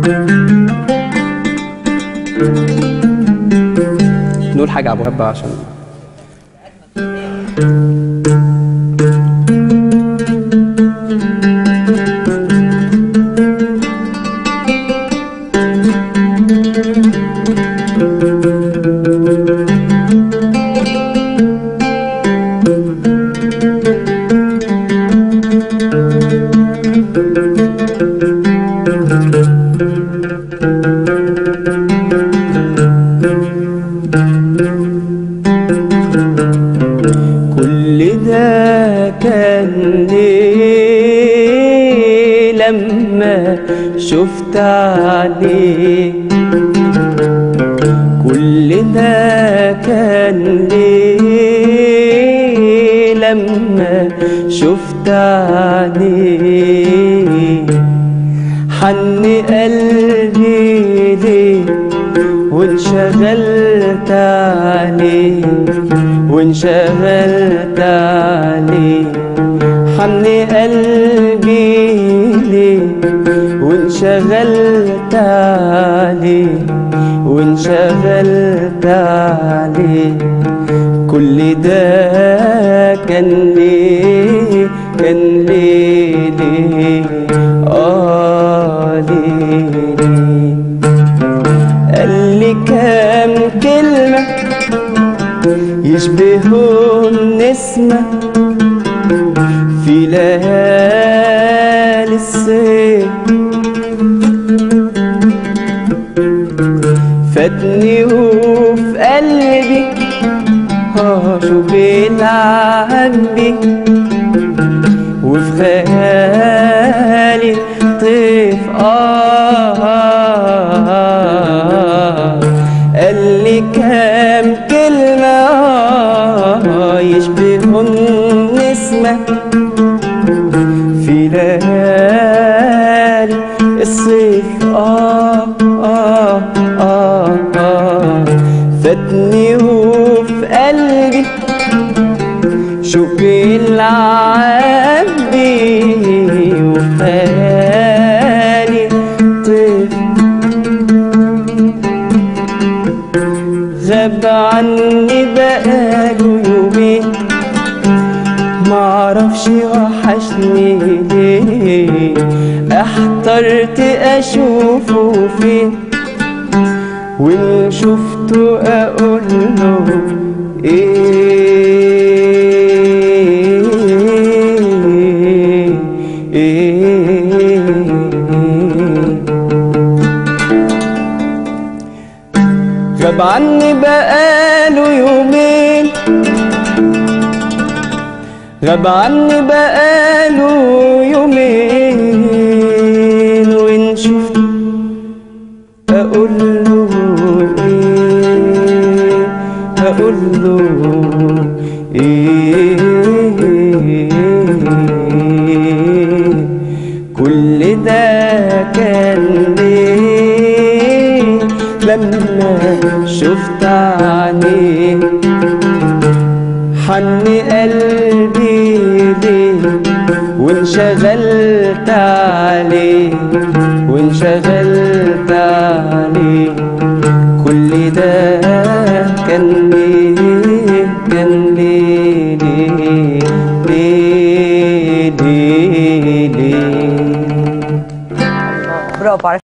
نقول حاجة أبو هبة عشان كل ده كان ليه لما شفت عليك كل ده كان ليه لما شفت عليك حن قلبي ليه وانشغلت عليه وانشغلت عليه حن قلبي ليه وانشغلت عليه وانشغلت عليه كل ده كان ليه كان ليه ليه آه ليه ليه قال لي كام كلمة يشبهوا النسمة في ليالي الصيف فاتني وفي قلبي اه شو بيلعب بي وفي خيالي طيف آه, آه قال لي كام كلمة آه يشبهوا النسمة في ليالي الصيف آه آه آه آه فاتني وفي قلبي شو بيلعب بي وخيالي طيف غاب عني بقاله يومين معرفش وحشني ليه احترت اشوفه فين وان شفته اقول له ايه ايه غاب عني بقاله يومين غاب عني بقاله يومين وان شفت اقول له ايه اقول له ايه كل ده كان ليه لما شفت عينيه حن قلبي ليه وانشغلت عليه وانشغلت عليه كل ده كان ليه كان ليه ليه ليه ليه ليه برافو على